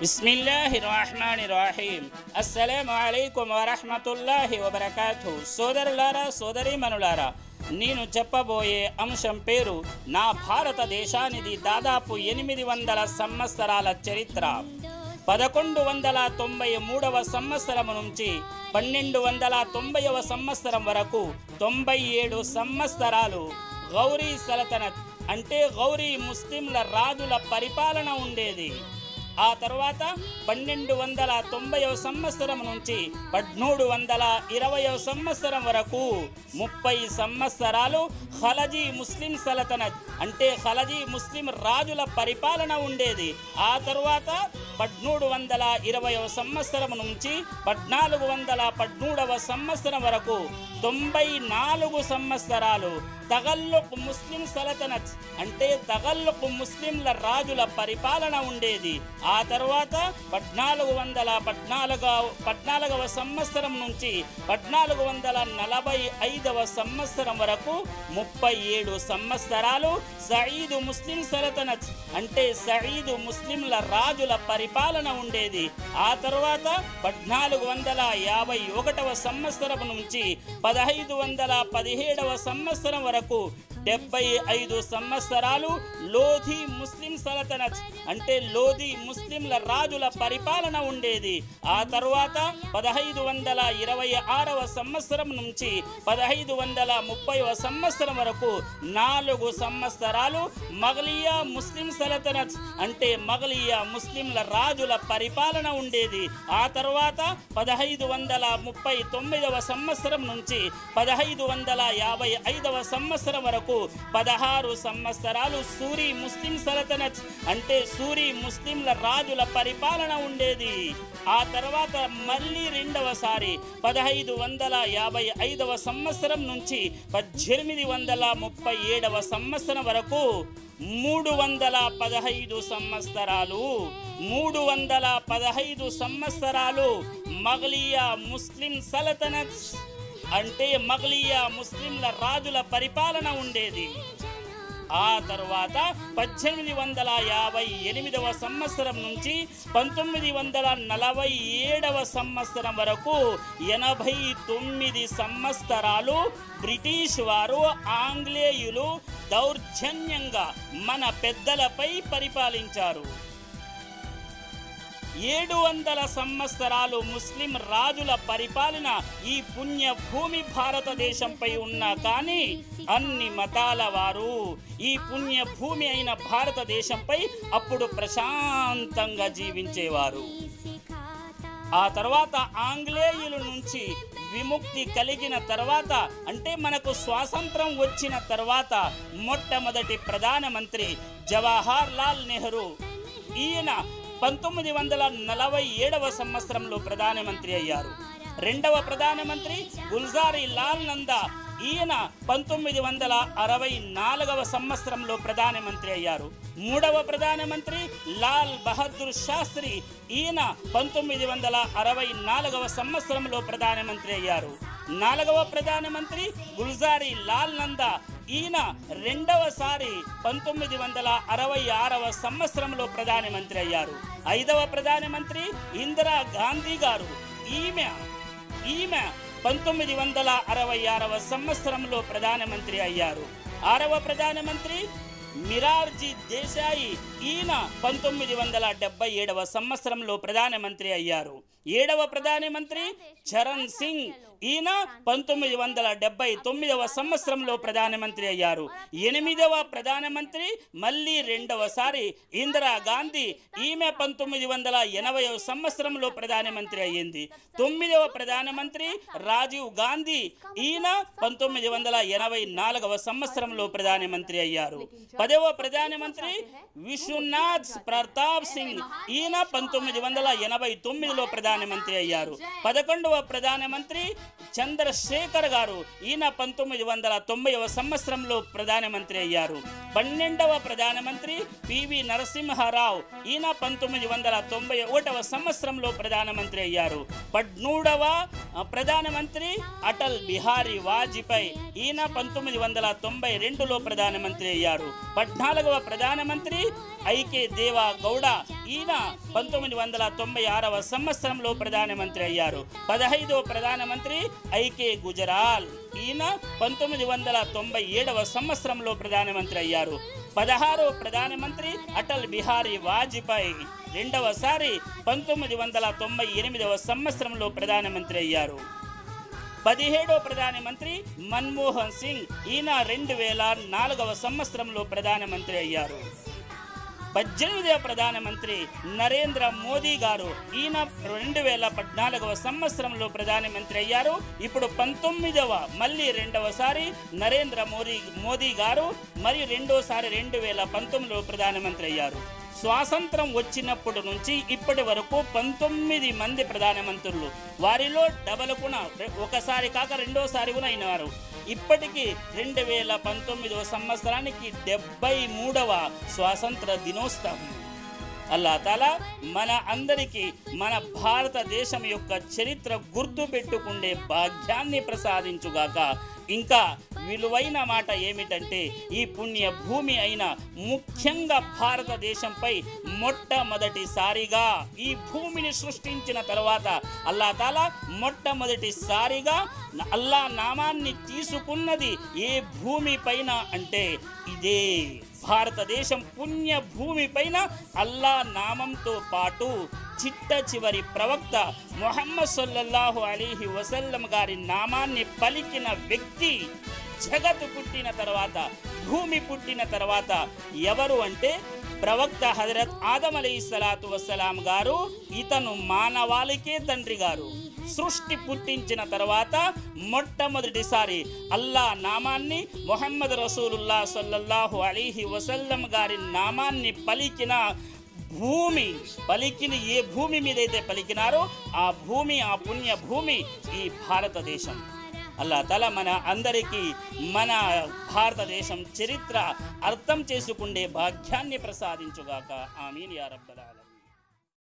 బిస్మిల్లాహిర్రహమానిర్రహీం అస్సలాము అలైకుం వరహ్మతుల్లాహి వబరకాతు సోదరులారా సోదరీమణులారా నేను చెప్పబోయే అంశం పేరు నా భారతదేశానిది దాదాపు ఎనిమిది వందల సంవత్సరాల చరిత్ర పదకొండు వందల తొంభై మూడవ సంవత్సరం నుంచి పన్నెండు వందల తొంభైవ సంవత్సరం వరకు తొంభై ఏడు సంవత్సరాలు గౌరీ సల్తనత్ అంటే గౌరీ ముస్లింల రాజుల పరిపాలన ఉండేది ఆ తర్వాత పన్నెండు వందల తొంభైవ సంవత్సరం నుంచి పద్మూడు వందల ఇరవయవ సంవత్సరం వరకు ముప్పై సంవత్సరాలు ఖలజీ ముస్లిం సల్తనత్ అంటే ఖలజీ ముస్లిం రాజుల పరిపాలన ఉండేది ఆ తర్వాత పద్మూడు వందల ఇరవయవ సంవత్సరం నుంచి పద్నాలుగు వందల పద్మూడవ సంవత్సరం వరకు తొంభై నాలుగు సంవత్సరాలు తగల్లుక్ ముస్లిం సల్తనత్ అంటే తగల్లుక్ ముస్లింల రాజుల పరిపాలన ఉండేది ఆ తర్వాత పద్నాలుగు వందల పద్నాలుగవ పద్నాలుగవ సంవత్సరం నుంచి పద్నాలుగు వందల నలభై ఐదవ సంవత్సరం వరకు ముప్పై ఏడు సంవత్సరాలు సయీదు ముస్లిం సల్తనత్ అంటే సయీదు ముస్లింల రాజుల పరిపాలన ఉండేది ఆ తర్వాత పద్నాలుగు వందల యాభై ఒకటవ సంవత్సరం నుంచి పదహైదు వందల పదిహేడవ సంవత్సరం వరకు డెబ్బై ఐదు సంవత్సరాలు లోధి ముస్లిం సల్తనత్ అంటే లోధి ముస్లింల రాజుల పరిపాలన ఉండేది ఆ తరువాత పదహైదు వందల ఇరవై ఆరవ సంవత్సరం నుంచి పదహైదు వందల ముప్పైవ సంవత్సరం వరకు నాలుగు సంవత్సరాలు మగలియా ముస్లిం సల్తనత్ అంటే మగలియా ముస్లింల రాజుల పరిపాలన ఉండేది ఆ తర్వాత పదహైదు వందల ముప్పై తొమ్మిదవ సంవత్సరం నుంచి పదహైదు వందల యాభై ఐదవ సంవత్సరం వరకు పదహారు సంవత్సరాలు సూరి ముస్లిం సల్తనత్ అంటే సూరి ముస్లింల రాజుల పరిపాలన ఉండేది ఆ తర్వాత మళ్ళీ రెండవసారి పదహైదు వందల యాభై ఐదవ సంవత్సరం నుంచి పద్దెనిమిది వందల ముప్పై ఏడవ సంవత్సరం వరకు మూడు వందల పదహైదు సంవత్సరాలు మూడు వందల పదహైదు సంవత్సరాలు మగలియా ముస్లిం సల్తనత్ అంటే మగలియా ముస్లింల రాజుల పరిపాలన ఉండేది ఆ తరువాత పద్దెనిమిది వందల యాభై ఎనిమిదవ సంవత్సరం నుంచి పంతొమ్మిది వందల నలభై ఏడవ సంవత్సరం వరకు ఎనభై తొమ్మిది సంవత్సరాలు బ్రిటిష్ వారు ఆంగ్లేయులు దౌర్జన్యంగా మన పెద్దలపై పరిపాలించారు ఏడు వందల సంవత్సరాలు ముస్లిం రాజుల పరిపాలన ఈ పుణ్య భూమి భారతదేశంపై ఉన్నా కానీ అన్ని మతాల వారు ఈ పుణ్య భూమి అయిన భారతదేశంపై అప్పుడు ప్రశాంతంగా జీవించేవారు ఆ తర్వాత ఆంగ్లేయుల నుంచి విముక్తి కలిగిన తర్వాత అంటే మనకు స్వాతంత్రం వచ్చిన తర్వాత మొట్టమొదటి ప్రధానమంత్రి జవహర్ లాల్ నెహ్రూ ఈయన పంతొమ్మిది వందల నలభై ఏడవ సంవత్సరంలో ప్రధానమంత్రి అయ్యారు రెండవ ప్రధానమంత్రి గుల్జారీ లాల్ నందా ఈయన పంతొమ్మిది వందల అరవై నాలుగవ సంవత్సరంలో ప్రధానమంత్రి అయ్యారు మూడవ ప్రధానమంత్రి లాల్ బహదూర్ శాస్త్రి ఈయన పంతొమ్మిది వందల అరవై నాలుగవ సంవత్సరంలో ప్రధానమంత్రి అయ్యారు నాలుగవ ప్రధానమంత్రి గుల్జారీ లాల్ నందా ఈయన రెండవసారి పంతొమ్మిది వందల అరవై ఆరవ సంవత్సరంలో ప్రధానమంత్రి అయ్యారు ఐదవ ప్రధానమంత్రి ఇందిరా గాంధీ గారు ఈమె ఈమె పంతొమ్మిది వందల అరవై ఆరవ సంవత్సరంలో ప్రధానమంత్రి అయ్యారు ఆరవ ప్రధానమంత్రి మిరార్జీ దేశాయి ఈయన పంతొమ్మిది వందల డెబ్బై ఏడవ సంవత్సరంలో ప్రధానమంత్రి అయ్యారు ఏడవ ప్రధానమంత్రి చరణ్ సింగ్ ఈయన పంతొమ్మిది వందల డెబ్బై తొమ్మిదవ సంవత్సరంలో ప్రధానమంత్రి అయ్యారు ఎనిమిదవ ప్రధానమంత్రి మళ్ళీ రెండవసారి ఇందిరా గాంధీ ఈమె పంతొమ్మిది వందల ఎనభై సంవత్సరంలో ప్రధానమంత్రి అయ్యింది తొమ్మిదవ ప్రధానమంత్రి రాజీవ్ గాంధీ ఈయన పంతొమ్మిది వందల ఎనభై నాలుగవ సంవత్సరంలో ప్రధానమంత్రి అయ్యారు పదవ ప్రధానమంత్రి విశ్వనాథ్ ప్రతాప్ సింగ్ ఈయన పంతొమ్మిది వందల ఎనభై తొమ్మిదిలో ప్రధానమంత్రి అయ్యారు పదకొండవ ప్రధానమంత్రి చంద్రశేఖర్ గారు ఈయన పంతొమ్మిది వందల తొంభైవ సంవత్సరంలో ప్రధానమంత్రి అయ్యారు పన్నెండవ ప్రధానమంత్రి పివి నరసింహారావు ఈయన పంతొమ్మిది వందల తొంభై ఒకటవ సంవత్సరంలో ప్రధానమంత్రి అయ్యారు పద్మూడవ ఆ, ప్రధానమంత్రి అటల్ బిహారీ వాజ్పేయి ఈయన పంతొమ్మిది వందల తొంభై రెండులో ప్రధానమంత్రి అయ్యారు పద్నాలుగవ ప్రధానమంత్రి ఐకే దేవా గౌడ ఈయన పంతొమ్మిది వందల తొంభై ఆరవ సంవత్సరంలో ప్రధానమంత్రి అయ్యారు పదహైదవ ప్రధానమంత్రి ఐకే గుజరాల్ ఈయన పంతొమ్మిది వందల తొంభై ఏడవ సంవత్సరంలో ప్రధానమంత్రి అయ్యారు పదహారవ ప్రధానమంత్రి అటల్ బిహారీ వాజ్పేయి రెండవసారి పంతొమ్మిది వందల తొంభై ఎనిమిదవ సంవత్సరంలో ప్రధానమంత్రి అయ్యారు పదిహేడో ప్రధానమంత్రి మన్మోహన్ సింగ్ ఈయన రెండు వేల నాలుగవ సంవత్సరంలో ప్రధానమంత్రి అయ్యారు పద్దెనిమిదవ ప్రధానమంత్రి నరేంద్ర మోదీ గారు ఈయన రెండు వేల పద్నాలుగవ సంవత్సరంలో ప్రధానమంత్రి అయ్యారు ఇప్పుడు పంతొమ్మిదవ మళ్ళీ రెండవసారి నరేంద్ర మోదీ మోదీ గారు మరియు రెండోసారి రెండు వేల పంతొమ్మిదిలో ప్రధానమంత్రి అయ్యారు స్వాతంత్రం వచ్చినప్పటి నుంచి ఇప్పటి వరకు పంతొమ్మిది మంది ప్రధానమంత్రులు వారిలో డబల్ కూడా ఒకసారి కాక రెండోసారి కూడా అయినారు ఇప్పటికీ రెండు వేల పంతొమ్మిదవ సంవత్సరానికి డెబ్బై మూడవ స్వాతంత్ర దినోత్సవం అల్లా తాలా మన అందరికీ మన భారతదేశం యొక్క చరిత్ర గుర్తు పెట్టుకుండే భాగ్యాన్ని ప్రసాదించుగాక ఇంకా విలువైన మాట ఏమిటంటే ఈ పుణ్య భూమి అయిన ముఖ్యంగా భారతదేశంపై మొట్టమొదటిసారిగా ఈ భూమిని సృష్టించిన తర్వాత అల్లా తాలా మొట్టమొదటిసారిగా అల్లా నామాన్ని తీసుకున్నది ఏ భూమి పైన అంటే ఇదే భారతదేశం పుణ్య భూమి పైన అల్లా నామంతో పాటు చిట్ట చివరి ప్రవక్త మొహమ్మద్ సల్లల్లాహు అలీహి వసల్లం గారి నామాన్ని పలికిన వ్యక్తి జగత్తు పుట్టిన తర్వాత భూమి పుట్టిన తర్వాత ఎవరు అంటే ప్రవక్త హజరత్ ఆదం అలీ సలాతు వసలాం గారు ఇతను మానవాళికే తండ్రి గారు సృష్టి పుట్టించిన తర్వాత మొట్టమొదటిసారి అల్లా నామాన్ని మొహమ్మద్ రసూలుల్లా సల్లల్లాహు అలీహి వసల్లం గారి నామాన్ని పలికిన భూమి పలికిన ఏ భూమి మీదైతే పలికినారో ఆ భూమి ఆ పుణ్య భూమి ఈ భారతదేశం అల్లా తల మన అందరికీ మన భారతదేశం చరిత్ర అర్థం చేసుకుండే భాగ్యాన్ని ప్రసాదించుగాక ఆమీన్ యా రబ్బల్ ఆలమీన్